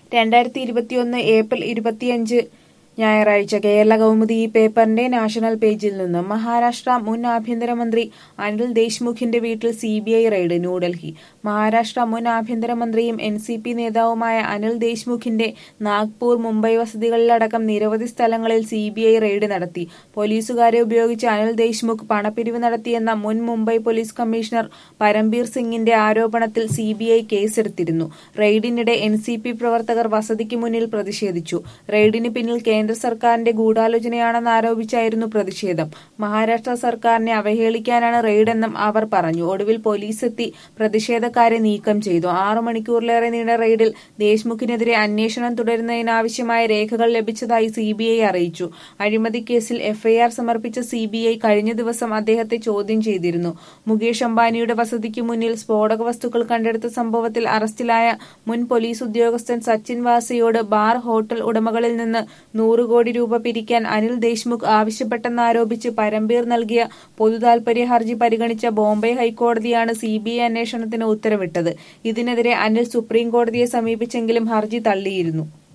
രണ്ടായിരത്തി ഇരുപത്തിയൊന്ന് ഏപ്രിൽ ഇരുപത്തിയഞ്ച് ഞായറാഴ്ച കേരള കൗമുദി ഈ പേപ്പറിന്റെ നാഷണൽ പേജിൽ നിന്ന് മഹാരാഷ്ട്ര മുൻ ആഭ്യന്തരമന്ത്രി അനിൽ ദേശ്മുഖിന്റെ വീട്ടിൽ C B I raid New Delhi Maharashtra മുൻ ആഭ്യന്തരമന്ത്രിയും എൻ സി പി നേതാവുമായ അനിൽ ദേശ്മുഖിന്റെ നാഗ്പൂർ മുംബൈ വസതികളിലടക്കം നിരവധി സ്ഥലങ്ങളിൽ സി ബി ഐ റെയ്ഡ് നടത്തി പോലീസുകാരെ ഉപയോഗിച്ച് അനിൽ ദേശ്മുഖ് പണപ്പിരിവ് നടത്തിയെന്ന മുൻ മുംബൈ പോലീസ് കമ്മീഷണർ പരംബീർ സിംഗിന്റെ ആരോപണത്തിൽ സി ബി ഐ കേസെടുത്തിരുന്നു റെയ്ഡിനിടെ എൻ സി പി പ്രവർത്തകർ വസതിക്ക് മുന്നിൽ പ്രതിഷേധിച്ചു റെയ്ഡിന് പിന്നിൽ കേന്ദ്ര സർക്കാരിന്റെ ഗൂഢാലോചനയാണെന്ന് ആരോപിച്ചായിരുന്നു പ്രതിഷേധം മഹാരാഷ്ട്ര സർക്കാരിനെ അവഹേളിക്കാനാണ് റെയ്ഡെന്നും അവർ പറഞ്ഞു ഒടുവിൽ പോലീസ് എത്തി പ്രതിഷേധക്കാരെ നീക്കം ചെയ്തു ആറു മണിക്കൂറിലേറെ നീണ്ട റെയ്ഡിൽ ദേശ്മുഖിനെതിരെ അന്വേഷണം തുടരുന്നതിനാവശ്യമായ രേഖകൾ ലഭിച്ചതായി സി ബി ഐ അറിയിച്ചു അഴിമതി കേസിൽ എഫ്ഐആർ സമർപ്പിച്ച സി ബി ഐ കഴിഞ്ഞ ദിവസം അദ്ദേഹത്തെ ചോദ്യം ചെയ്തിരുന്നു മുകേഷ് അംബാനിയുടെ വസതിക്ക് മുന്നിൽ സ്ഫോടക വസ്തുക്കൾ കണ്ടെടുത്ത സംഭവത്തിൽ അറസ്റ്റിലായ മുൻ പോലീസ് ഉദ്യോഗസ്ഥൻ സച്ചിൻ വാസയോട് ബാർ ഹോട്ടൽ ഉടമകളിൽ നിന്ന് നൂറ് കോടി രൂപ പിരിക്കാൻ അനിൽ ദേശ്മുഖ് ആവശ്യപ്പെട്ടെന്നാരോപിച്ച് പരംബീർ നൽകിയ പൊതുതാൽപര്യ ഹർജി പരിഗണിച്ച ബോംബെ ഹൈക്കോടതിയാണ് സി ബി ഐ അന്വേഷണത്തിന് ഉത്തരവിട്ടത് ഇതിനെതിരെ അനിൽ സുപ്രീം കോടതിയെ സമീപിച്ചെങ്കിലും ഹർജി തള്ളിയിരുന്നു